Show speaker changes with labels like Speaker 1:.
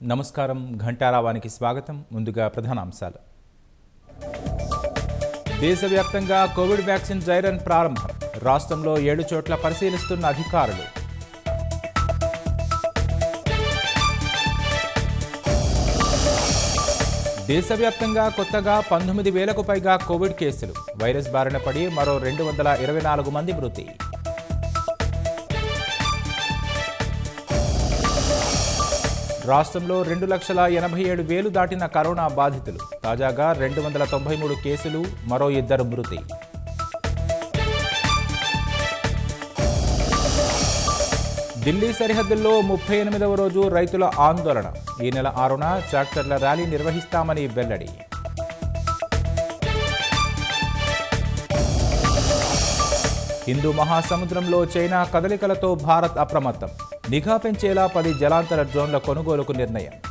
Speaker 1: నమస్కారం ఘంటారావానికి స్వాగతం ముందుగా ప్రధానాంశాలు దేశవ్యాప్తంగా కోవిడ్ వ్యాక్సిన్ డ్రై రన్ ప్రారంభం రాష్ట్రంలో ఏడు చోట్ల పరిశీలిస్తున్న అధికారులు దేశవ్యాప్తంగా కొత్తగా పంతొమ్మిది వేలకు పైగా కోవిడ్ కేసులు వైరస్ బారిన పడి మరో రెండు వందల ఇరవై నాలుగు మంది మృతి రాష్ట్రంలో రెండు లక్షల ఎనభై ఏడు వేలు దాటిన కరోనా బాధితులు తాజాగా రెండు వందల తొంభై మూడు కేసులు మరో ఇద్దరు మృతి ఢిల్లీ సరిహద్దుల్లో ముప్పై ఎనిమిదవ రోజు రైతుల ఆందోళన ఈ నెల ఆరున ట్రాక్టర్ల ర్యాలీ నిర్వహిస్తామని వెల్లడి హిందూ మహాసముద్రంలో చైనా కదలికలతో భారత్ అప్రమత్తం నిఘా పెంచేలా పది జలాంతర డ్రోన్ల కొనుగోలుకు నిర్ణయం